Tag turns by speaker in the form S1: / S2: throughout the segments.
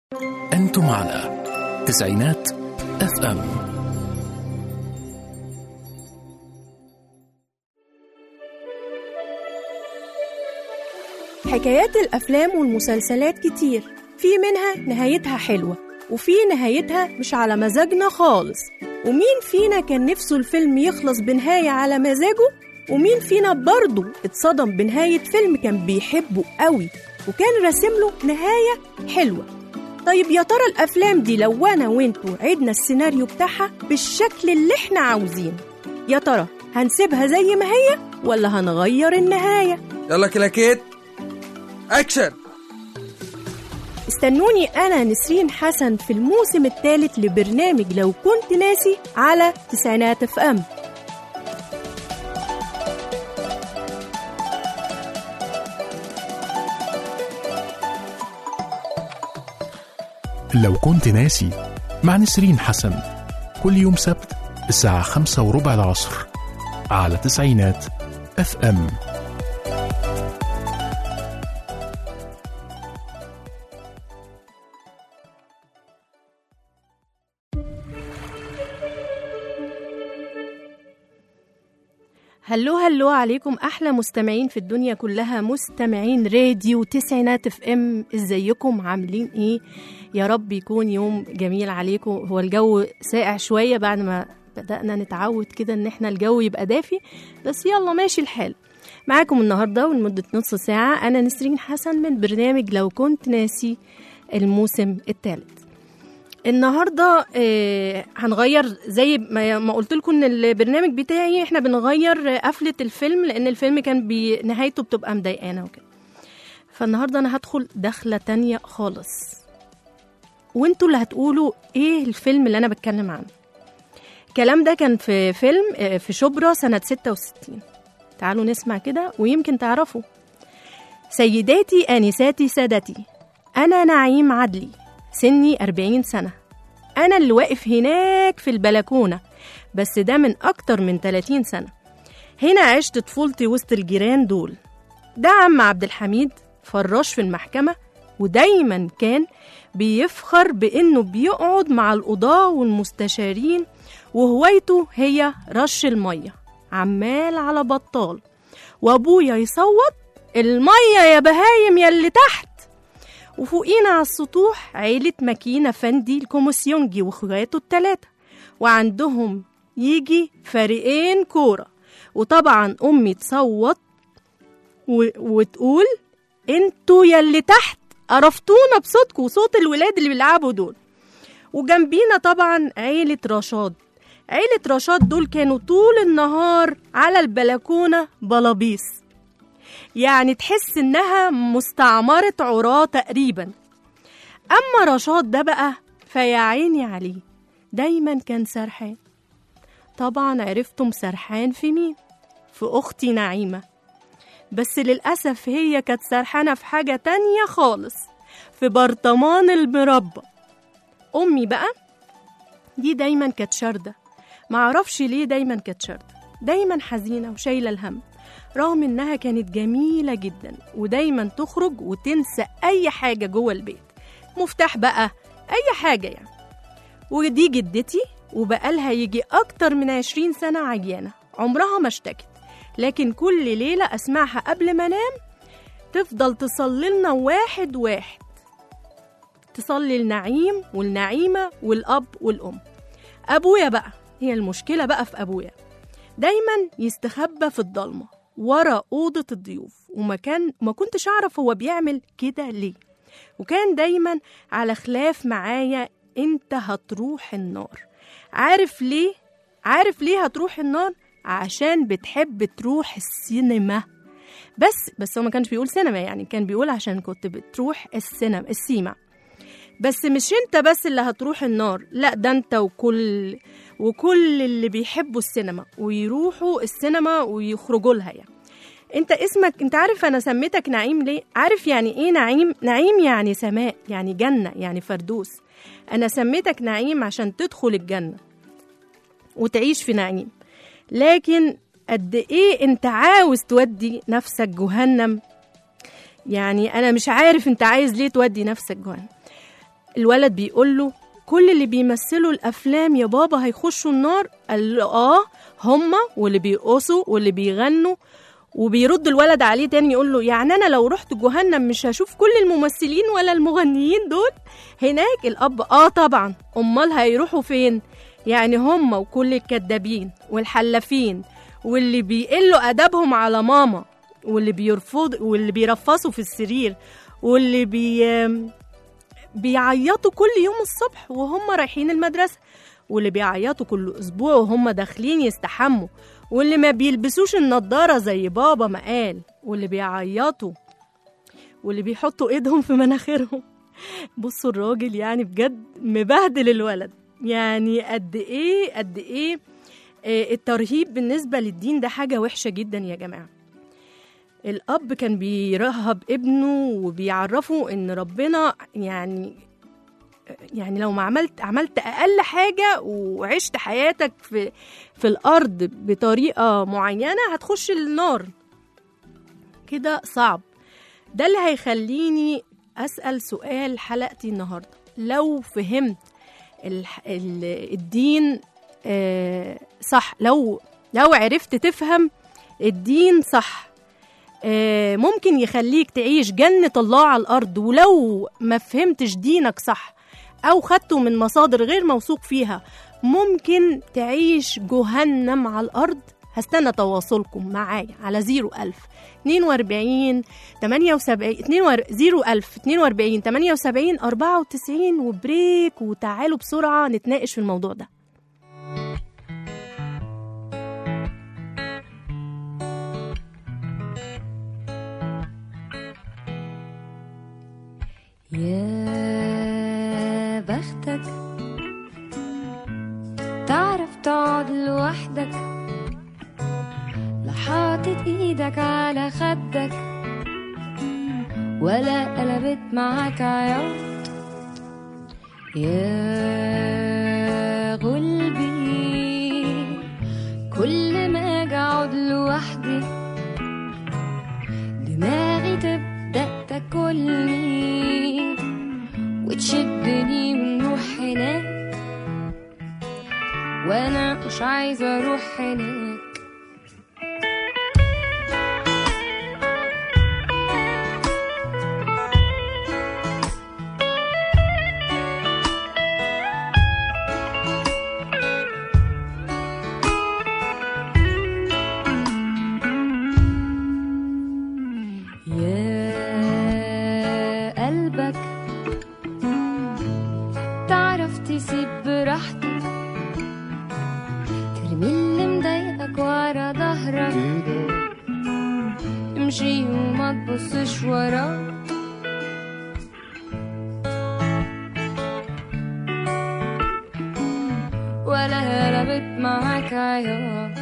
S1: أنتم على تسعينات اف ام
S2: حكايات الأفلام والمسلسلات كتير في منها نهايتها حلوة وفي نهايتها مش على مزاجنا خالص ومين فينا كان نفسه الفيلم يخلص بنهاية على مزاجه ومين فينا برضه اتصدم بنهاية فيلم كان بيحبه قوي وكان راسم له نهاية حلوة طيب يا ترى الأفلام دي لو أنا وانتوا عدنا السيناريو بتاعها بالشكل اللي احنا عاوزينه يا ترى هنسيبها زي ما هي ولا هنغير النهاية
S3: يلا كلاكيت اكشن
S2: استنوني أنا نسرين حسن في الموسم الثالث لبرنامج لو كنت ناسي على تسعينات اف ام
S1: لو كنت ناسي مع نسرين حسن كل يوم سبت الساعة خمسة وربع العصر على تسعينات اف ام
S2: هلو هلو عليكم احلى مستمعين في الدنيا كلها مستمعين راديو تسعينات اف ام ازيكم عاملين ايه يا رب يكون يوم جميل عليكم هو الجو ساقع شويه بعد ما بدأنا نتعود كده ان احنا الجو يبقى دافي بس يلا ماشي الحال معاكم النهارده ولمده نص ساعه انا نسرين حسن من برنامج لو كنت ناسي الموسم الثالث النهارده آه، هنغير زي ما ما قلت لكم ان البرنامج بتاعي احنا بنغير آه، قفله الفيلم لان الفيلم كان بي- نهايته بتبقى مضايقانا وكده فالنهارده انا هدخل دخله تانية خالص وانتوا اللي هتقولوا ايه الفيلم اللي انا بتكلم عنه الكلام ده كان في فيلم آه، في شبرا سنه 66 تعالوا نسمع كده ويمكن تعرفوا سيداتي آنساتي سادتي أنا نعيم عدلي سني أربعين سنة أنا اللي واقف هناك في البلكونة بس ده من أكتر من 30 سنة هنا عشت طفولتي وسط الجيران دول ده عم عبد الحميد فراش في المحكمة ودايما كان بيفخر بإنه بيقعد مع القضاة والمستشارين وهوايته هي رش المية عمال على بطال وأبويا يصوت المية يا بهايم يا اللي تحت وفوقينا على السطوح عيلة ماكينة فندي الكوموسيونجي واخواته التلاتة وعندهم يجي فريقين كورة وطبعا أمي تصوت و... وتقول انتوا يلي تحت قرفتونا بصوتكم وصوت الولاد اللي بيلعبوا دول وجنبينا طبعا عيلة رشاد عيلة رشاد دول كانوا طول النهار على البلكونة بلابيس يعني تحس إنها مستعمرة عراة تقريبا أما رشاد ده بقى فيا عيني عليه دايما كان سرحان طبعا عرفتم سرحان في مين في أختي نعيمة بس للأسف هي كانت سرحانة في حاجة تانية خالص في برطمان المربى أمي بقى دي دايما كانت شاردة معرفش ليه دايما كانت شاردة دايما حزينة وشايلة الهم رغم إنها كانت جميلة جدا ودايما تخرج وتنسى أي حاجة جوه البيت مفتاح بقى أي حاجة يعني ودي جدتي وبقالها يجي أكتر من عشرين سنة عجيانة عمرها ما اشتكت لكن كل ليلة أسمعها قبل ما أنام تفضل تصلي لنا واحد واحد تصلي لنعيم والنعيمة والأب والأم أبويا بقى هي المشكلة بقى في أبويا دايما يستخبى في الضلمة ورا أوضة الضيوف وما كان ما كنتش أعرف هو بيعمل كده ليه وكان دايما على خلاف معايا انت هتروح النار عارف ليه عارف ليه هتروح النار عشان بتحب تروح السينما بس بس هو ما كانش بيقول سينما يعني كان بيقول عشان كنت بتروح السينما السيما بس مش انت بس اللي هتروح النار لا ده انت وكل وكل اللي بيحبوا السينما ويروحوا السينما ويخرجوا لها يعني انت اسمك انت عارف انا سميتك نعيم ليه عارف يعني ايه نعيم نعيم يعني سماء يعني جنة يعني فردوس انا سميتك نعيم عشان تدخل الجنة وتعيش في نعيم لكن قد ايه انت عاوز تودي نفسك جهنم يعني انا مش عارف انت عايز ليه تودي نفسك جهنم الولد بيقول له كل اللي بيمثلوا الافلام يا بابا هيخشوا النار قال له اه هما واللي بيرقصوا واللي بيغنوا وبيرد الولد عليه تاني يقول له يعني انا لو رحت جهنم مش هشوف كل الممثلين ولا المغنيين دول هناك الاب اه طبعا امال هيروحوا فين يعني هم وكل الكدابين والحلافين واللي بيقلوا ادبهم على ماما واللي بيرفض واللي بيرفصوا في السرير واللي بي بيعيطوا كل يوم الصبح وهم رايحين المدرسة واللي بيعيطوا كل أسبوع وهم داخلين يستحموا واللي ما بيلبسوش النضارة زي بابا ما قال واللي بيعيطوا واللي بيحطوا ايدهم في مناخيرهم بصوا الراجل يعني بجد مبهدل الولد يعني قد ايه قد ايه آه، الترهيب بالنسبة للدين ده حاجة وحشة جدا يا جماعة الأب كان بيرهب ابنه وبيعرفه إن ربنا يعني يعني لو ما عملت عملت أقل حاجة وعشت حياتك في في الأرض بطريقة معينة هتخش النار كده صعب ده اللي هيخليني أسأل سؤال حلقتي النهاردة لو فهمت الح- ال- الدين آه، صح لو لو عرفت تفهم الدين صح آه، ممكن يخليك تعيش جنة الله على الأرض ولو ما فهمتش دينك صح أو خدته من مصادر غير موثوق فيها ممكن تعيش جهنم على الأرض هستنى تواصلكم معايا على 01000 42 78 01000 42 78 94 وبريك وتعالوا بسرعة نتناقش في الموضوع ده
S4: يا بختك تعرف تقعد لوحدك لا حاطط ايدك على خدك ولا قلبت معاك عياط يا غلبي كل ما اجي اقعد لوحدي دماغي تبدأ تاكلني وتشدني ونروح هناك وانا مش عايزة اروح هناك يا قلبك تعرف تسيب براحتك ترمي اللي مضايقك ورا ظهرك امشي وما تبصش وراك ولا هربت معاك عياط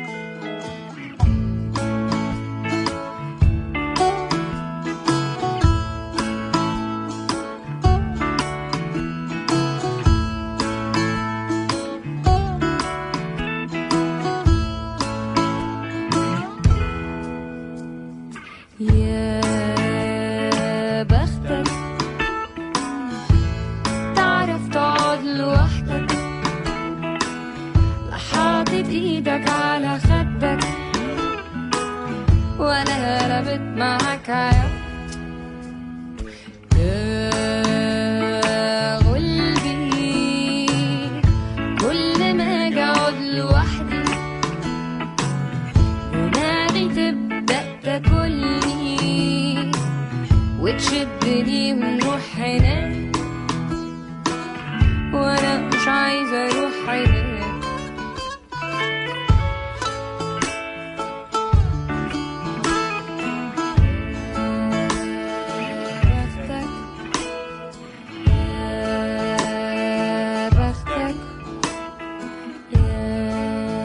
S4: يا بختك تعرف تقعد لوحدك لا حاطط ايدك على خدك ولا هربت معاك عياط يا غلبي كل ما اجي اقعد لوحدي دماغي تبدأ تاكلني وتشدني ونروح هناك وانا مش عايزة اروح هناك بختك يا بختك يا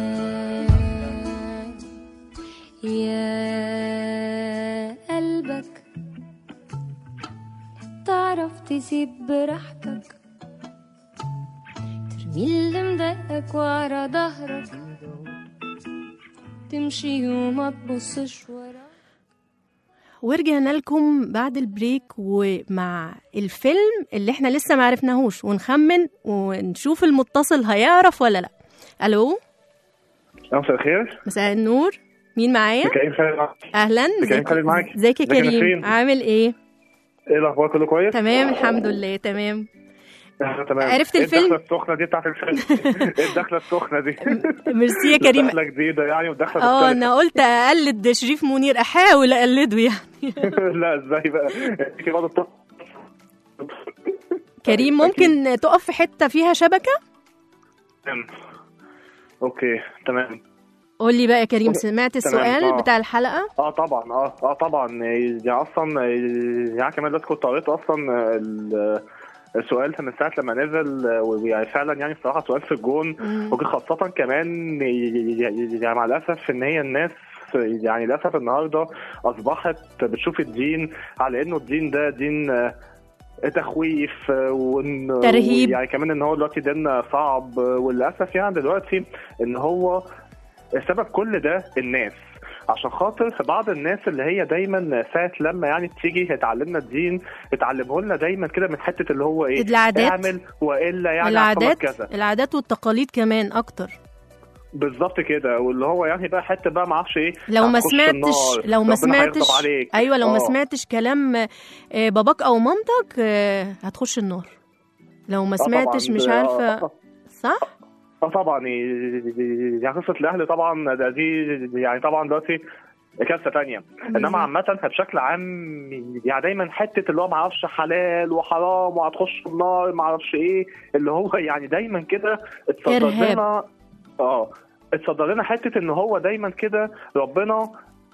S4: يا قلبك تعرف تسيب براحتك ترمي اللي مضايقك ورا ظهرك تمشي وما تبصش وراك
S2: ورجعنا لكم بعد البريك ومع الفيلم اللي احنا لسه ما عرفناهوش ونخمن ونشوف المتصل هيعرف ولا لا الو
S5: مساء الخير
S2: مساء النور مين معايا
S5: كريم خالد معاك
S2: اهلا
S5: كريم خالد معاك
S2: ازيك يا
S5: ازيك يا
S2: كريم
S5: نسرين؟
S2: عامل ايه
S5: ايه الاخبار كله كويس
S2: تمام الحمد لله تمام
S5: آه، تمام
S2: عرفت
S5: إيه
S2: الفيلم؟
S5: الدخله السخنه دي بتاعت الفيلم ايه الدخله السخنه دي
S2: ميرسي يا كريم
S5: دخله جديده يعني ودخله
S2: اه
S5: مختلفة.
S2: انا قلت اقلد شريف منير احاول اقلده يعني
S5: لا ازاي بقى في برضه الطف-
S2: كريم ممكن تقف في حته فيها شبكه
S5: تمام. اوكي تمام
S2: قول لي بقى يا كريم سمعت السؤال
S5: آه.
S2: بتاع الحلقه
S5: اه طبعا اه اه طبعا يعني اصلا يعني كمان دلوقتي كنت قريت اصلا ال- السؤال من ساعه لما نزل ويعني فعلا يعني الصراحه سؤال في الجون
S2: مم.
S5: وخاصة خاصة كمان يعني مع الأسف إن هي الناس يعني للأسف النهاردة أصبحت بتشوف الدين على إنه الدين ده دين آه، تخويف آه، وإن
S2: ترهيب.
S5: يعني كمان إن هو دلوقتي دين صعب آه، وللأسف يعني دلوقتي إن هو سبب كل ده الناس عشان خاطر في بعض الناس اللي هي دايما ساعة لما يعني تيجي تعلمنا الدين بتعلمه لنا دايما كده من حتة اللي هو ايه
S2: العادات.
S5: اعمل والا يعني
S2: العادات
S5: هيحصل لك كذا
S2: العادات والتقاليد كمان اكتر
S5: بالظبط كده واللي هو يعني بقى حته بقى ما اعرفش ايه
S2: لو ما
S5: هتخش
S2: سمعتش
S5: النار،
S2: لو ما
S5: ربنا هيغضب
S2: سمعتش
S5: عليك.
S2: ايوه لو ما
S5: آه.
S2: سمعتش كلام آه، باباك او مامتك آه، هتخش النار لو ما
S5: آه
S2: سمعتش
S5: طبعاً.
S2: مش
S5: آه،
S2: عارفه
S5: آه،
S2: صح
S5: اه طبعا يعني قصه الاهل طبعا ده دي يعني طبعا دلوقتي كارثه تانية انما عامه بشكل عام يعني دايما حته اللي هو ما اعرفش حلال وحرام وهتخش النار ما اعرفش ايه اللي هو يعني دايما كده اتصدر
S2: إرهاب.
S5: لنا اه اتصدر لنا حته ان هو دايما كده ربنا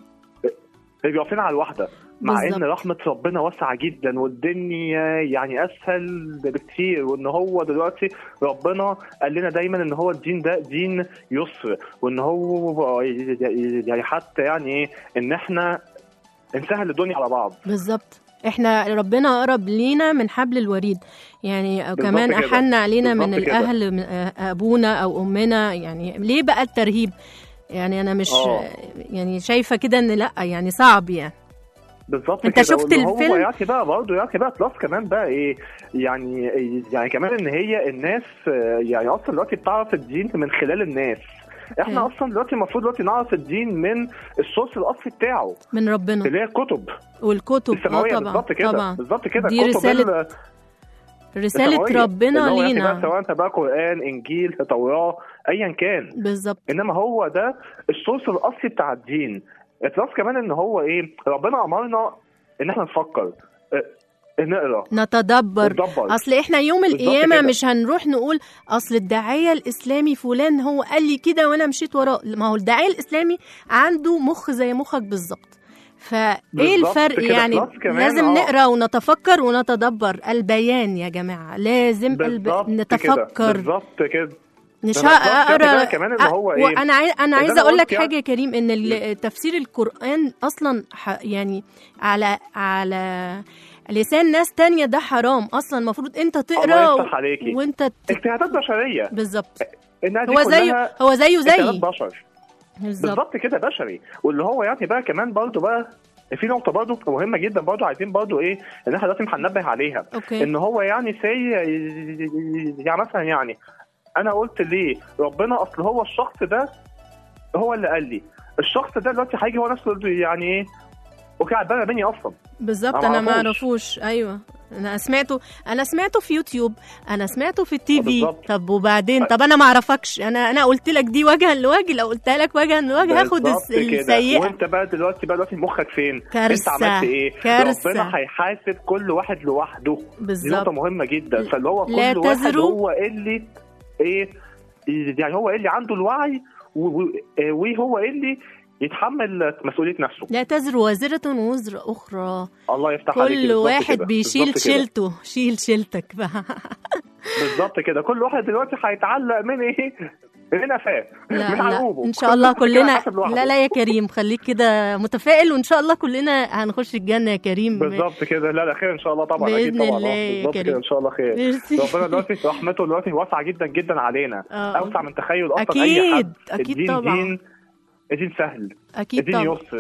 S5: بيبقى واقفين على الواحده مع
S2: بالظبط.
S5: ان رحمه ربنا واسعه جدا والدنيا يعني اسهل بكتير وان هو دلوقتي ربنا قال لنا دايما ان هو الدين ده دين يسر وان هو يعني حتى يعني ايه ان احنا نسهل الدنيا على بعض
S2: بالظبط احنا ربنا قرب لينا من حبل الوريد يعني كمان
S5: كده.
S2: احن علينا من
S5: بالظبط كده.
S2: الاهل من آه، ابونا او امنا يعني ليه بقى الترهيب يعني انا مش
S5: آه.
S2: يعني شايفه كده ان لا يعني صعب يعني
S5: بالظبط
S2: أنت
S5: كده
S2: شفت
S5: واللي هو
S2: الفيلم؟
S5: يعني بقى برضه يعني بقى بلس كمان بقى ايه يعني يعني كمان ان هي الناس آه، يعني اصلا دلوقتي بتعرف الدين من خلال الناس احنا
S2: أوكي.
S5: اصلا دلوقتي المفروض دلوقتي نعرف الدين من السورس الاصلي بتاعه
S2: من ربنا
S5: اللي هي الكتب
S2: والكتب اه
S5: السماويه
S2: طبعا
S5: بالظبط كده
S2: طبعا
S5: بالظبط كده
S2: دي
S5: الكتب
S2: رسالة
S5: ال-
S2: رساله
S5: السماوية.
S2: ربنا
S5: اللي هو يعني بقى
S2: لينا
S5: سواء انت بقى قران انجيل توراه ايا كان
S2: بالظبط
S5: انما هو ده السورس الاصلي بتاع الدين بلس كمان ان هو ايه ربنا امرنا ان احنا نفكر اه، نقرا
S2: نتدبر
S5: ندبر
S2: اصل احنا يوم
S5: بالظبط
S2: القيامه
S5: كده.
S2: مش هنروح نقول اصل الداعيه الاسلامي فلان هو قال لي كده وانا مشيت وراه ما هو الداعيه الاسلامي عنده مخ زي مخك بالظبط فايه
S5: بالظبط
S2: الفرق
S5: كده.
S2: يعني
S5: بلس كمان
S2: لازم
S5: آه.
S2: نقرا ونتفكر ونتدبر البيان يا جماعه لازم الب...
S5: بالظبط كده
S2: نتفكر
S5: بالظبط كده
S2: مش
S5: ده بالظبط
S2: هقرا
S5: كده. ده كمان اللي هو إيه؟
S2: وانا عايز انا
S5: اللي
S2: عايزه
S5: أنا
S2: اقول لك
S5: قلت
S2: حاجه
S5: يعني-
S2: يا كريم ان ال- تفسير القران اصلا ح- يعني على على لسان ناس تانية ده حرام اصلا المفروض انت
S5: الله
S2: تقرا
S5: يفتح عليكي.
S2: وانت ت...
S5: اجتهادات بشريه
S2: بالظبط
S5: انها دي
S2: هو زيه
S5: كلها
S2: هو زيه
S5: اجتهادات
S2: زي
S5: بشر
S2: بالظبط
S5: بالظبط كده بشري واللي هو يعني بقى كمان برضه بقى في نقطة برضه مهمة جدا برضه عايزين برضه ايه ان احنا لازم هننبه عليها
S2: اوكي
S5: ان هو يعني سي يعني مثلا يعني انا قلت ليه ربنا اصل هو الشخص ده هو اللي قال لي الشخص ده دلوقتي هيجي هو نفسه يقول لي يعني ايه اوكي على بالي مني اصلا
S2: بالظبط
S5: أنا
S2: انا ما
S5: معرفوش.
S2: اعرفوش ايوه انا سمعته انا سمعته في يوتيوب انا سمعته في التي في
S5: بالظبط.
S2: طب وبعدين طب انا ما اعرفكش انا انا قلت لك دي وجها لوجه لو قلتها لك وجها لوجه هاخد
S5: بالظبط
S2: الس-
S5: كده.
S2: السيئه
S5: وانت بقى دلوقتي بقى دلوقتي مخك فين؟
S2: كارثة.
S5: انت عملت ايه؟
S2: كارثة.
S5: ربنا هيحاسب كل واحد لوحده دي
S2: بالظبط
S5: نقطة مهمة جدا فاللي هو كل
S2: لا
S5: واحد
S2: تزروا-
S5: هو اللي ايه يعني هو اللي عنده الوعي و- و- وهو اللي يتحمل مسؤولية نفسه
S2: لا تزر وازرة وزر أخرى
S5: الله يفتح عليك
S2: كل واحد بيشيل شيلته شيل شيلتك بقى
S5: بالظبط كده كل واحد دلوقتي هيتعلق من ايه؟ من قفاه
S2: لا
S5: من
S2: لا
S5: عقوبه
S2: ان شاء الله
S5: كل واحد كده
S2: كلنا
S5: هيحاسب لوحده.
S2: لا لا يا كريم خليك كده متفائل وان شاء الله كلنا هنخش الجنه يا كريم
S5: بالظبط كده لا لا خير ان شاء الله طبعا اكيد
S2: بإذن
S5: طبعا
S2: الله
S5: آه،
S2: يا
S5: بالظبط
S2: كريم.
S5: كده ان شاء الله خير
S2: ميرسي
S5: ربنا دلوقتي رحمته دلوقتي واسعه جدا جدا علينا
S2: آه.
S5: اوسع من تخيل اصلا اي
S2: اكيد
S5: حد
S2: اكيد
S5: الدين
S2: طبعا
S5: دين الدين سهل
S2: اكيد
S5: الدين
S2: طبعا
S5: يسر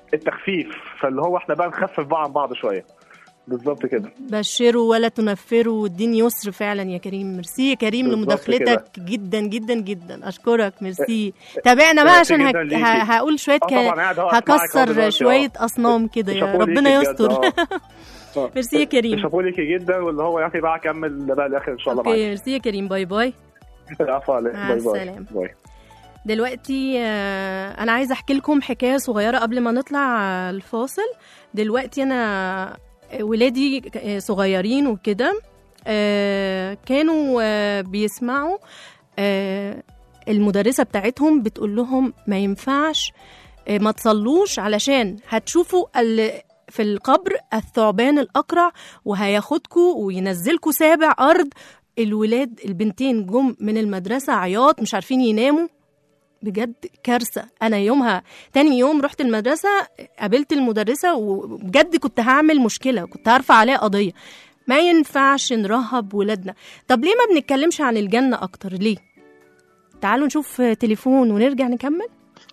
S5: التخفيف فاللي هو احنا بقى نخفف بقى عن بعض شويه بالظبط كده
S2: بشروا ولا تنفروا والدين يسر فعلا يا كريم ميرسي يا كريم
S5: بالظبط
S2: لمداخلتك جدا جدا جدا اشكرك ميرسي تابعنا بقى
S5: ميرسي
S2: عشان
S5: جداً
S2: هك...
S5: ليكي.
S2: ه- هقول شويه
S5: اه
S2: ك...
S5: طبعا قاعد اهو أسمعك أهو
S2: هكسر
S5: دلوقتي،
S2: شويه
S5: اه.
S2: اصنام كده يا
S5: شابوه
S2: ربنا
S5: ليكي
S2: يستر
S5: بجد، اه. اه.
S2: ميرسي يا كريم
S5: شابوه ليكي جدا واللي هو يعني بقى اكمل بقى الاخر ان شاء الله
S2: اوكي
S5: معاك
S2: ميرسي يا كريم باي باي
S5: العفو عليك
S2: مع
S5: باي باي
S2: السلامة.
S5: باي
S2: دلوقتي آه، انا عايزه احكي لكم حكايه صغيره قبل ما نطلع آه، الفاصل دلوقتي انا ولادي ك- آه، صغيرين وكده آه، كانوا آه، بيسمعوا آه، المدرسه بتاعتهم بتقول لهم ما ينفعش آه، ما تصلوش علشان هتشوفوا ال- في القبر الثعبان الاقرع وهياخدكوا وينزلكوا سابع ارض الولاد البنتين جم من المدرسه عياط مش عارفين يناموا بجد كارثه انا يومها تاني يوم رحت المدرسه قابلت المدرسه وبجد كنت هعمل مشكله كنت هرفع عليها قضيه ما ينفعش نرهب ولادنا طب ليه ما بنتكلمش عن الجنه اكتر ليه تعالوا نشوف تليفون ونرجع نكمل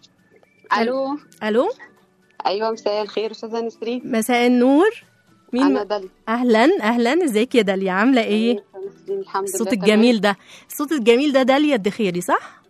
S6: الو
S2: الو
S6: ايوه مساء الخير استاذه نسرين
S2: مساء النور مين
S6: انا
S2: م...
S6: داليا
S2: اهلا اهلا ازيك يا داليا عامله ايه
S6: أستاذة نسرين الحمد لله
S2: الصوت
S6: تمام.
S2: الجميل ده الصوت الجميل ده داليا الدخيري صح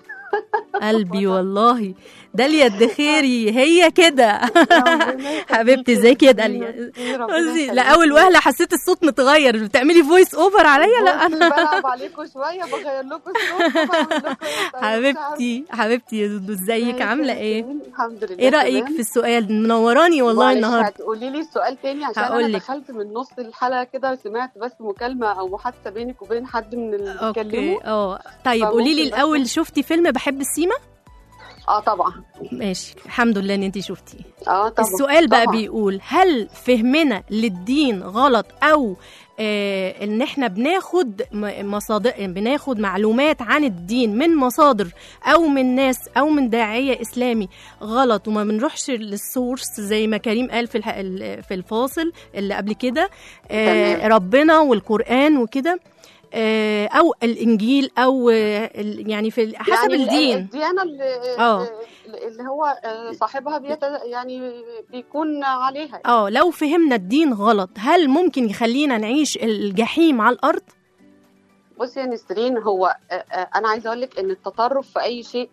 S2: قلبي والله داليا الدخيري هي كده حبيبتي ازيك يا داليا بصي لاول وهله حسيت الصوت متغير بتعملي فويس اوفر عليا لا
S6: انا
S2: انا
S6: بلعب عليكم شويه بغير لكم صوتكم بعمل لكم إيه؟ طيب،
S2: حبيبتي حبيبتي يا دودو ازيك
S6: مش
S2: عامله
S6: عارفة.
S2: ايه
S6: الحمد لله
S2: ايه رايك
S6: تمام.
S2: في السؤال منوراني والله
S6: معلش
S2: النهارده
S6: هتقولي لي السؤال تاني عشان
S2: هقول
S6: انا
S2: لك.
S6: دخلت من نص الحلقه كده وسمعت بس مكالمه او محادثه بينك وبين حد من اللي
S2: اوكي
S6: بيتكلموا
S2: اه طيب قولي لي
S6: فممكن بس-
S2: الاول شفتي فيلم بحب السيما
S6: اه طبعا
S2: ماشي الحمد لله ان انت شفتيه
S6: اه طبعا
S2: السؤال بقى
S6: طبعاً.
S2: بيقول هل فهمنا للدين غلط او آه ان احنا بناخد م- مصادر بناخد معلومات عن الدين من مصادر او من ناس او من داعيه اسلامي غلط وما بنروحش للسورس زي ما كريم قال في الح... ال- في الفاصل اللي قبل كده آه
S6: تمام.
S2: ربنا والقران وكده آه او الانجيل او آه ال- يعني في حسب
S6: يعني ال-
S2: الدين
S6: الديانه اللي,
S2: آه.
S6: اللي هو آه، صاحبها بيت يعني بيكون عليها
S2: اه لو فهمنا الدين غلط هل ممكن يخلينا نعيش الجحيم على الارض
S6: بصي يا نسرين هو آه، آه، انا عايزه اقول لك ان التطرف في اي شيء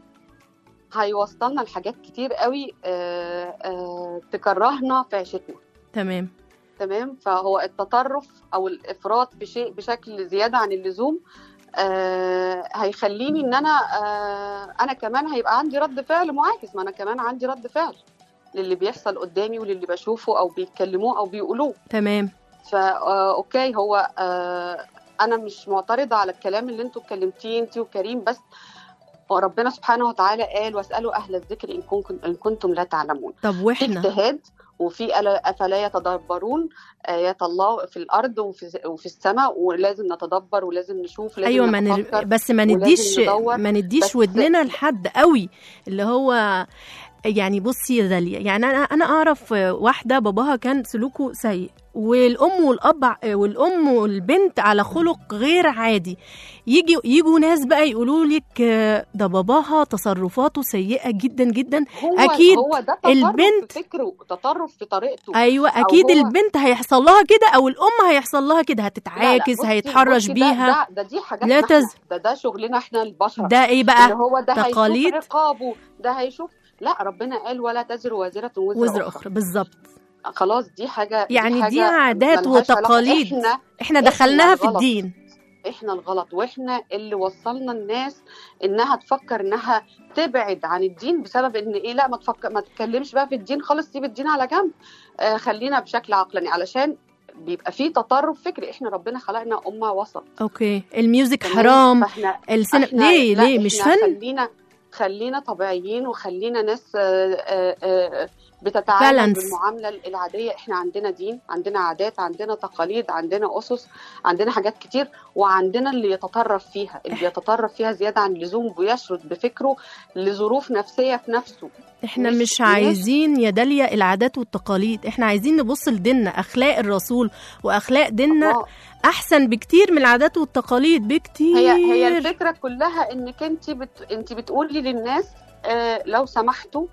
S6: هيوصلنا لحاجات كتير قوي آه، آه، تكرهنا في عيشتنا
S2: تمام
S6: تمام فهو التطرف او الافراط في شيء بشكل زياده عن اللزوم آه هيخليني ان انا آه انا كمان هيبقى عندي رد فعل معاكس ما انا كمان عندي رد فعل للي بيحصل قدامي وللي بشوفه او بيتكلموه او بيقولوه
S2: تمام
S6: فا آه، اوكي هو آه انا مش معترضه على الكلام اللي انتوا اتكلمتيه انت وكريم بس هو ربنا سبحانه وتعالى قال واسالوا اهل الذكر ان كنتم ان كنتم لا تعلمون
S2: طب
S6: في
S2: واحنا
S6: اجتهاد وفي ألا- افلا يتدبرون ايات الله في الارض وفي وفي السماء ولازم نتدبر ولازم نشوف لازم
S2: ايوه ما
S6: نتفكر
S2: نر... بس ما
S6: ولازم
S2: نديش
S6: ندور.
S2: ما نديش
S6: بس-
S2: ودننا لحد قوي اللي هو يعني بصي يا داليا يعني انا انا اعرف واحده باباها كان سلوكه سيء والام والاب ع- والام والبنت على خلق غير عادي يجي يجوا ناس بقى يقولوا لك ده باباها تصرفاته سيئه جدا جدا
S6: هو
S2: أكيد
S6: هو ده تطرف
S2: البنت-
S6: في فكره تطرف في طريقته
S2: ايوه اكيد
S6: هو-
S2: البنت هيحصل لها كده او الام هيحصل لها كده
S6: لا، لا،
S2: هتتعاكس
S6: بصي-
S2: هيتحرش
S6: بصي
S2: بيها
S6: ده, ده, ده دي حاجات
S2: لا
S6: لا
S2: تز-
S6: ده ده شغلنا احنا البشر
S2: ده ايه
S6: اللي
S2: بقى
S6: هو ده
S2: تقاليد؟
S6: هيشوف عقابه ده هيشوف لا ربنا قال ولا تزر وازرة وزر,
S2: وزر اخرى بالظبط
S6: خلاص دي حاجة
S2: يعني
S6: حاجة
S2: دي عادات
S6: ملهاش علاقة.
S2: وتقاليد
S6: احنا
S2: احنا
S6: إحنا
S2: دخلناها في
S6: الغلط.
S2: الدين
S6: احنا الغلط واحنا اللي وصلنا الناس انها تفكر انها تبعد عن الدين بسبب ان ايه لا ما تفكر ما تتكلمش بقى في الدين خالص سيب الدين على جنب آه خلينا بشكل عقلاني علشان بيبقى في تطرف فكري احنا ربنا خلقنا امه وسط
S2: اوكي الميوزك
S6: تمام؟
S2: حرام
S6: فاحنا
S2: السينما
S6: إحنا-
S2: ليه
S6: لا،
S2: ليه مش
S6: إحنا
S2: فن
S6: خلينا خلينا طبيعيين وخلينا ناس آه، آه، آه، بتتعامل
S2: Balance.
S6: بالمعامله العاديه احنا عندنا دين عندنا عادات عندنا تقاليد عندنا اسس عندنا حاجات كتير وعندنا اللي يتطرف فيها اللي بيتطرف فيها زياده عن اللزوم ويشرد بفكره لظروف نفسيه في نفسه
S2: احنا
S6: مش-
S2: مش
S6: مش-
S2: عايزين يا داليا العادات والتقاليد احنا عايزين نبص لديننا اخلاق الرسول واخلاق ديننا
S6: الله.
S2: احسن بكتير من العادات والتقاليد بكتير
S6: هي هي الفكره كلها انك انت بت... انت بتقولي للناس آه لو سمحتوا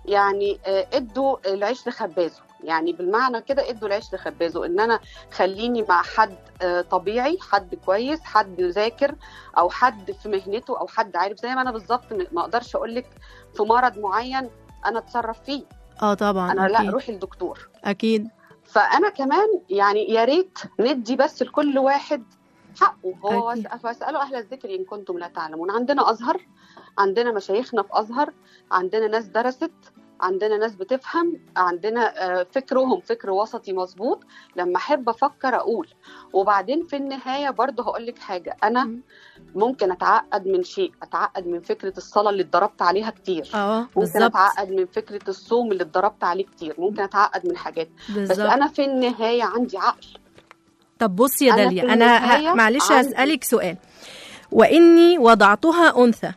S6: يعني آه، ادوا العيش لخبازه يعني بالمعنى كده ادوا العيش لخبازه ان انا خليني مع حد آه، طبيعي حد كويس حد ذاكر او حد في مهنته او حد عارف زي ما انا بالظبط م- ما اقدرش اقول لك في مرض معين انا اتصرف فيه
S2: اه طبعا
S6: انا لا
S2: اكيد
S6: روحي للدكتور
S2: اكيد
S6: فانا كمان يعني يا ريت ندي بس لكل واحد حقه هو
S2: أكيد.
S6: وس- فاسالوا اهل الذكر ان كنتم لا تعلمون عندنا ازهر عندنا مشايخنا في ازهر عندنا ناس درست عندنا ناس بتفهم عندنا آه، فكرهم فكر وسطي مظبوط لما احب افكر اقول وبعدين في النهايه برضه هقول لك حاجه انا
S2: مم.
S6: ممكن اتعقد من شيء اتعقد من فكره الصلاه اللي اتضربت عليها كتير
S2: اه
S6: ممكن
S2: بالظبط
S6: اتعقد من فكره الصوم اللي اتضربت عليه كتير ممكن اتعقد من حاجات بس
S2: بالظبط
S6: انا في النهايه عندي عقل
S2: طب بصي يا
S6: أنا
S2: داليا
S6: في
S2: انا
S6: النهاية
S2: ه... معلش
S6: عندي-
S2: هسألك سؤال واني وضعتها انثى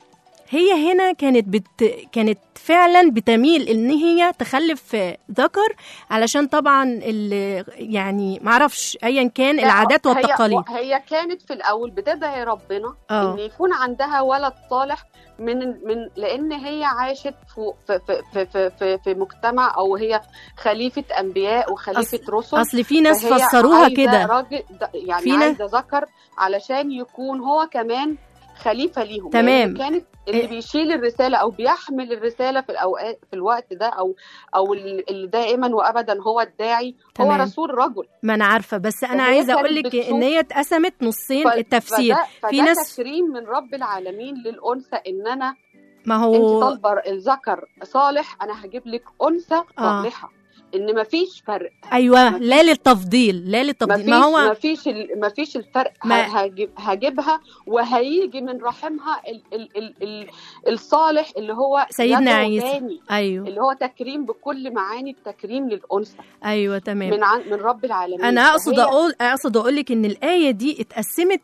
S2: هي هنا كانت بت... كانت فعلا بتميل ان هي تخلف ذكر علشان طبعا ال... يعني معرفش ايا كان
S6: لا،
S2: العادات
S6: هي-
S2: والتقاليد
S6: هي كانت في الاول بتدعي ربنا
S2: اه
S6: ان يكون عندها ولد صالح من من لان هي عاشت في في في في, في, في مجتمع او هي خليفه انبياء وخليفه رسل
S2: اصل في ناس
S6: فهي
S2: فسروها
S6: عايزة
S2: كده
S6: راجل د- يعني
S2: في ناس-
S6: عايزه ذكر علشان يكون هو كمان خليفه ليهم
S2: تمام.
S6: لأن كانت اللي
S2: إيه.
S6: بيشيل الرساله او بيحمل الرساله في الاوقات في الوقت ده او او اللي دائما وابدا هو الداعي هو
S2: تمام.
S6: رسول رجل
S2: ما انا عارفه بس انا
S6: فهي
S2: عايزه
S6: كانت
S2: اقول لك
S6: بتشوف-
S2: ان هي اتقسمت نصين
S6: ف-
S2: التفسير
S6: فده,
S2: في
S6: فده
S2: ناس-
S6: تكريم من رب العالمين للانثى ان انا
S2: ما
S6: انت
S2: هو
S6: طالبه الذكر صالح انا هجيب لك انثى
S2: آه.
S6: صالحه ان مفيش فرق
S2: ايوه
S6: مفيش-
S2: لا للتفضيل لا للتفضيل
S6: مفيش
S2: ما هو
S6: مفيش ال- مفيش الفرق
S2: ما-
S6: ه- هجيب هجيبها وهيجي من رحمها ال ال ال ال الصالح اللي هو
S2: سيدنا
S6: يدعو
S2: عيسى.
S6: تاني
S2: ايوه
S6: اللي هو تكريم بكل معاني التكريم للانثى
S2: ايوه تمام
S6: من عن من رب العالمين
S2: انا اقصد
S6: فهي-
S2: اقول اقصد اقول لك ان الايه دي اتقسمت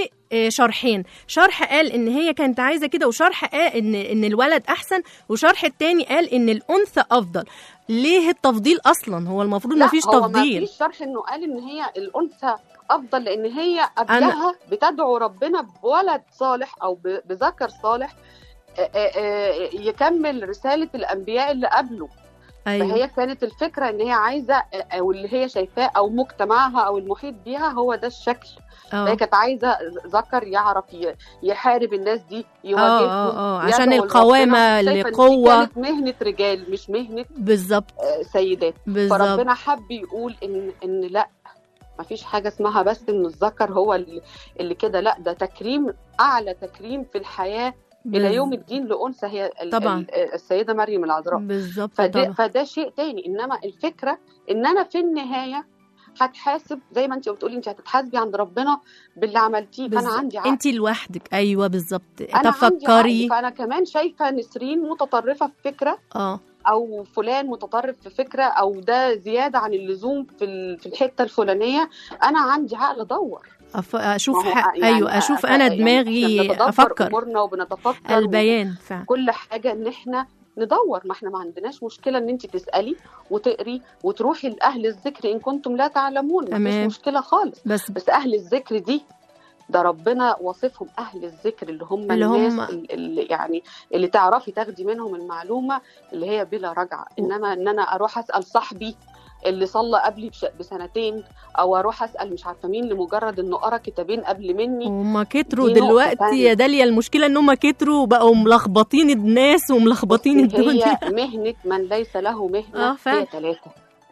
S2: لشرحين شرح قال ان هي كانت عايزه كده وشرح قال ان ان الولد احسن وشرح التاني قال ان الانثى افضل ليه التفضيل اصلا هو المفروض
S6: لا،
S2: مفيش
S6: هو
S2: تفضيل
S6: ما فيش شرح انه قال ان هي الانثى افضل لان هي قبلها بتدعو ربنا بولد صالح او ب- بذكر صالح آه، آه، آه، يكمل رساله الانبياء اللي قبله
S2: ايوه
S6: فهي كانت الفكره ان هي عايزه او اللي هي شايفاه او مجتمعها او المحيط بيها هو ده الشكل
S2: اه
S6: هي كانت عايزه ذكر يعرف ي- يحارب الناس دي
S2: اه
S6: يواجههم
S2: اه اه عشان
S6: يدعو
S2: القوامه
S6: لربنا. شايفة إن دي
S2: القوه
S6: كانت مهنه رجال مش مهنه
S2: بالظبط
S6: آه، سيدات
S2: بالظبط
S6: فربنا حب يقول ان ان لا ما فيش حاجه اسمها بس ان الذكر هو اللي, اللي كده لا ده تكريم اعلى تكريم في الحياه الى يوم الدين لانثى هي ال-
S2: طبعاً.
S6: ال- السيده مريم العذراء
S2: بالظبط
S6: فده,
S2: طبعا
S6: فده شيء تاني انما الفكره ان انا في النهايه هتحاسب زي ما انت بتقولي انت هتتحاسبي عند ربنا باللي عملتيه فانا عندي عقل
S2: انت لوحدك ايوه بالظبط
S6: انا عندي عقل
S2: تفكري
S6: فانا كمان شايفه نسرين متطرفه في فكره
S2: اه
S6: او فلان متطرف في فكره او ده زياده عن اللزوم في ال- في الحته الفلانيه انا عندي عقل ادور
S2: أف... اشوف
S6: ما هو
S2: ح...
S6: يعني
S2: ايوه اشوف
S6: أ-
S2: انا
S6: يعني
S2: دماغي
S6: إحنا بنتدبر
S2: افكر
S6: امورنا وبنتفكر
S2: البيان فعلا
S6: كل حاجه ان احنا ندور ما احنا ما عندناش مشكله ان انت تسالي وتقري وتروحي لاهل الذكر ان كنتم لا تعلمون ما
S2: تمام.
S6: فيش مشكله خالص
S2: بس
S6: بس اهل الذكر دي ده ربنا وصفهم اهل الذكر اللي هم
S2: اللي هم-
S6: الناس ال- اللي يعني اللي تعرفي تاخدي منهم المعلومه اللي هي بلا رجعه انما ان انا اروح اسال صاحبي اللي صلى قبلي بش- بسنتين او اروح اسال مش عارفه مين لمجرد انه قرا كتابين قبل مني
S2: هما كتروا
S6: دي نقطة
S2: دلوقتي
S6: تانية.
S2: يا داليا المشكله ان هما كتروا وبقوا ملخبطين الناس وملخبطين
S6: بصي،
S2: الدنيا
S6: هي مهنه من ليس له
S2: آه،
S6: مهنه
S2: فعلا.
S6: هي ثلاثه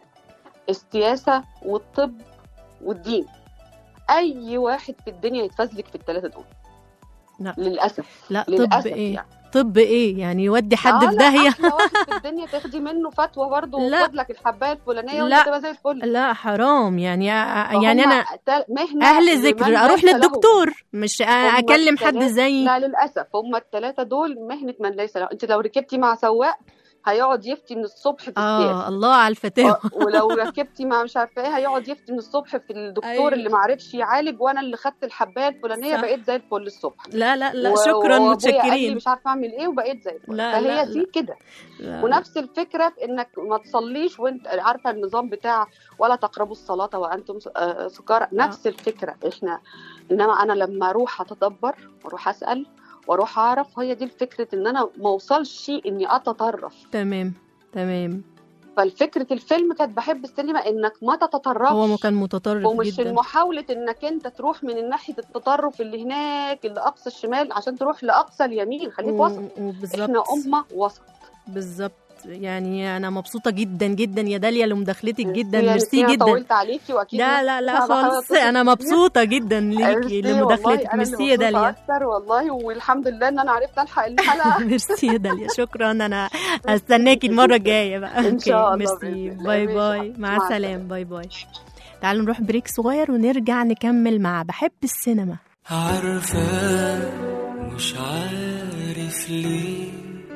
S6: السياسه والطب والدين اي واحد في الدنيا يتفزلك في الثلاثه دول
S2: لا.
S6: للاسف
S2: لا طب
S6: للاسف
S2: ايه
S6: يعني
S2: طب ايه يعني يودي حد
S6: آه
S2: في
S6: لا،
S2: داهيه
S6: احلى واحد في الدنيا تاخدي منه فتوى برضه
S2: لا.
S6: وخد لك الحبايه الفلانيه
S2: لا.
S6: وتبقى زي الفل
S2: لا حرام يعني
S6: فهم
S2: يعني انا
S6: تل- مهنه
S2: اهل
S6: لمن
S2: ذكر اروح
S6: ليس له.
S2: للدكتور مش
S6: هم
S2: اكلم حد
S6: التلاتة-
S2: زي
S6: لا للاسف هم الثلاثه دول مهنه من ليس له انت لو ركبتي مع سواق هيقعد يفتي من الصبح في السياسه
S2: اه الله على الفتاوى
S6: آه، ولو ركبتي مع مش عارفه ايه هيقعد يفتي من الصبح في الدكتور
S2: أيوة.
S6: اللي ما عرفش يعالج وانا اللي خدت الحبايه الفلانيه
S2: صح.
S6: بقيت زي الفل الصبح
S2: لا لا لا
S6: و-
S2: شكرا
S6: وأبويا قال لي
S2: متشكرين
S6: مش عارفه اعمل ايه وبقيت زي الفل
S2: لا،
S6: فهي
S2: لا،
S6: دي
S2: لا.
S6: كده
S2: لا.
S6: ونفس الفكره في انك ما تصليش وانت عارفه النظام بتاع ولا تقربوا الصلاه وانتم س- آه، سكارى نفس الفكره احنا انما انا لما اروح اتدبر واروح اسال واروح اعرف هي دي الفكره ان انا ما اوصلش اني اتطرف
S2: تمام تمام
S6: فالفكره الفيلم كانت بحب السينما انك ما تتطرفش
S2: هو ما كان متطرف
S6: ومش
S2: جدا
S6: محاولة انك انت تروح من ناحية التطرف اللي هناك اللي اقصى الشمال عشان تروح لاقصى اليمين خليك
S2: و-
S6: وسط احنا
S2: وبالظبط
S6: امة وسط
S2: بالظبط يعني انا مبسوطه جدا جدا يا داليا لمداخلتك جدا
S6: يعني
S2: ميرسي
S6: أنا
S2: جدا
S6: طولت عليكي واكيد
S2: لا لا لا
S6: أنا بحاول
S2: خالص
S6: أتصل
S2: انا
S6: كتير.
S2: مبسوطه جدا ليكي
S6: ميرسي والله،
S2: لمداخلتك
S6: أنا
S2: ميرسي
S6: اللي
S2: يا
S6: مبسوطة
S2: داليا
S6: اكتر والله والحمد لله ان انا عرفت الحق الحلقة
S2: ميرسي يا داليا شكرا انا هستناكي المره الجايه بقى
S6: إن
S2: أوكي،
S6: شاء الله
S2: ميرسي
S6: بإذن الله.
S2: باي
S6: ماشي.
S2: باي مع
S6: مع
S2: السلامه باي باي تعالوا نروح بريك صغير ونرجع نكمل مع بحب السينما
S7: عارفة مش عارف ليه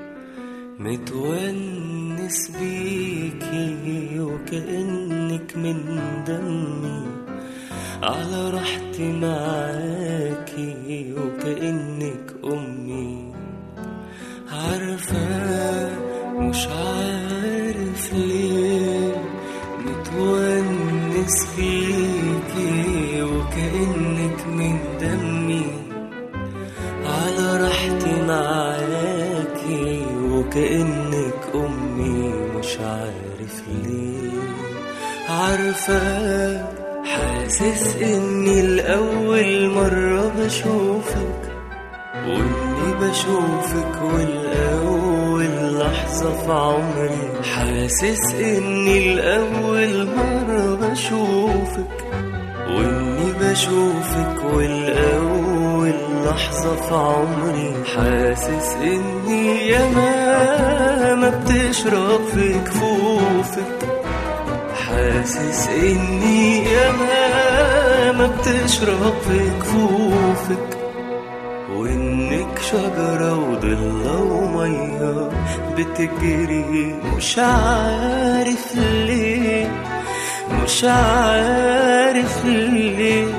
S7: متونس بيكي وكأنك من دمي على راحتي معاكي وكأنك أمي عارفة مش عارف ليه متونس بيكي وكأنك من دمي على راحتي معاكي وكأنك أمي مش عارف ليه عارفة حاسس إني الأول مرة بشوفك وإني بشوفك والأول لحظة في عمري حاسس إني الأول مرة بشوفك وإني بشوفك والأول لحظة في عمري حاسس إني ياما ما بتشرب في كفوفك حاسس إني ياما ما بتشرب في كفوفك وإنك شجرة وضلة ومية بتجري مش عارف ليه مش عارف ليه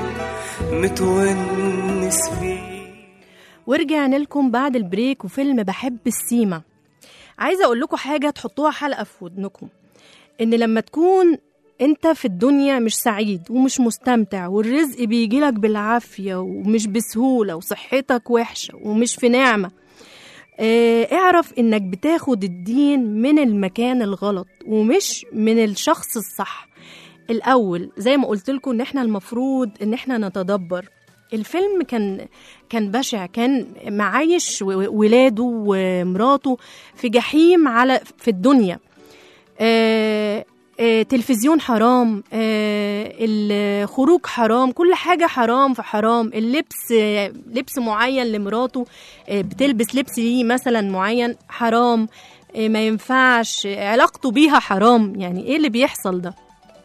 S7: متونس بيه
S2: ورجعنا لكم بعد البريك وفيلم بحب السيما عايزه اقول لكم حاجه تحطوها حلقه في ودنكم ان لما تكون انت في الدنيا مش سعيد ومش مستمتع والرزق بيجيلك بالعافيه ومش بسهوله وصحتك وحشه ومش في نعمه اه اعرف انك بتاخد الدين من المكان الغلط ومش من الشخص الصح الاول زي ما قلت لكم ان احنا المفروض ان احنا نتدبر الفيلم كان كان بشع كان معايش و- ولاده ومراته في جحيم على في الدنيا آه آه تلفزيون حرام آه الخروج حرام كل حاجة حرام في حرام اللبس آه لبس معين لمراته آه بتلبس لبس ليه مثلا معين حرام آه ما ينفعش آه، علاقته بيها حرام يعني ايه اللي بيحصل ده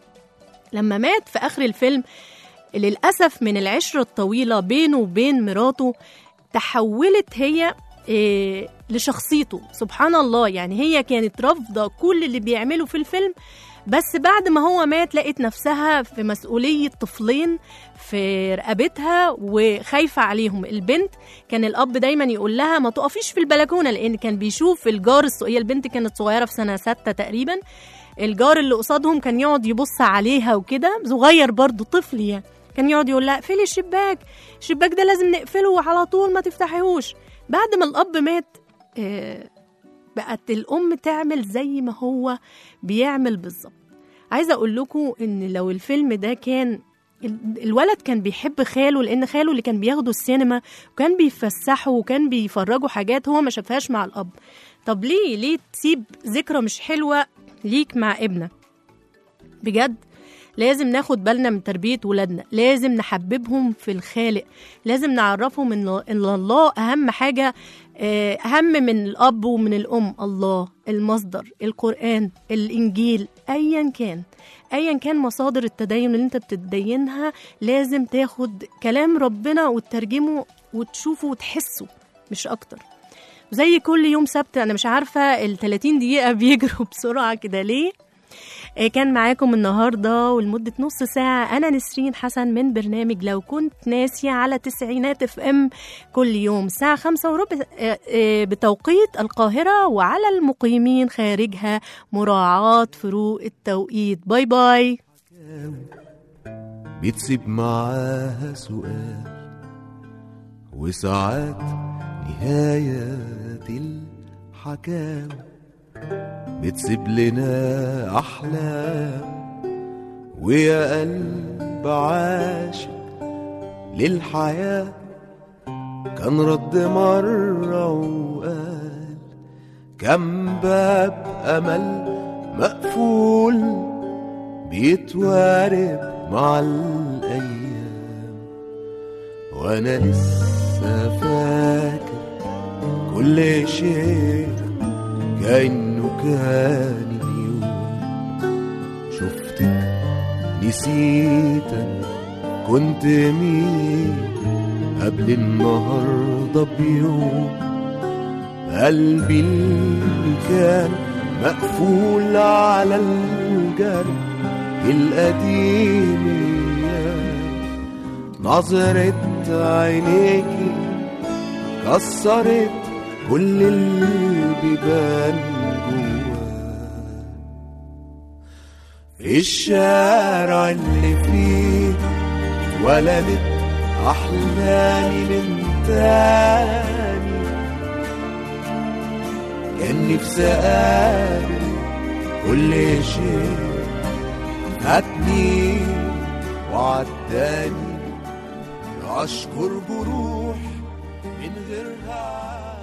S2: لما مات في آخر الفيلم للأسف من العشرة الطويلة بينه وبين مراته تحولت هي إيه لشخصيته سبحان الله يعني هي كانت رافضة كل اللي بيعمله في الفيلم بس بعد ما هو مات لقيت نفسها في مسؤولية طفلين في رقبتها وخايفة عليهم البنت كان الأب دايما يقول لها ما تقفيش في البلكونة لأن كان بيشوف الجار الص- هي البنت كانت صغيرة في سنة ستة تقريبا الجار اللي قصادهم كان يقعد يبص عليها وكده صغير برضه طفل يعني كان يقعد يقول لها اقفلي الشباك الشباك ده لازم نقفله على طول ما تفتحيهوش بعد ما الأب مات آه، بقت الأم تعمل زي ما هو بيعمل بالظبط عايزة أقول لكم إن لو الفيلم ده كان ال- الولد كان بيحب خاله لأن خاله اللي كان بياخده السينما وكان بيفسحه وكان بيفرجوا حاجات هو ما شافهاش مع الأب طب ليه ليه تسيب ذكرى مش حلوة ليك مع ابنك بجد لازم ناخد بالنا من تربية ولادنا لازم نحببهم في الخالق لازم نعرفهم إن إن الله أهم حاجة آه، أهم من الأب ومن الأم الله المصدر القرآن الإنجيل أيا كان أيا كان مصادر التدين اللي أنت بتتدينها لازم تاخد كلام ربنا وتترجمه وتشوفه وتحسه مش أكتر زي كل يوم سبت أنا مش عارفة ال 30 دقيقة بيجروا بسرعة كده ليه آه، كان معاكم النهارده ولمده نص ساعه انا نسرين حسن من برنامج لو كنت ناسيه على تسعينات اف ام كل يوم الساعه خمسة وربع آه، آه، بتوقيت القاهره وعلى المقيمين خارجها مراعاه فروق التوقيت باي باي
S8: بتسيب معاها سؤال وساعات نهايات الحكام بتسيب لنا أحلام ويا قلب عاشق للحياة كان رد مرة وقال كم باب أمل مقفول بيتوارب مع الأيام وأنا لسه فاكر كل شيء كأنه كان اليوم شفتك نسيتك كنت مين قبل النهاردة بيوم قلبي اللي كان مقفول على الجرح القديم نظرة عينيكي كسرت كل البيبان جواه في الشارع اللي فيه اتولدت أحلامي من تاني كان نفسي أقابل كل شيء فاتني وعداني أشكر جروح من غيرها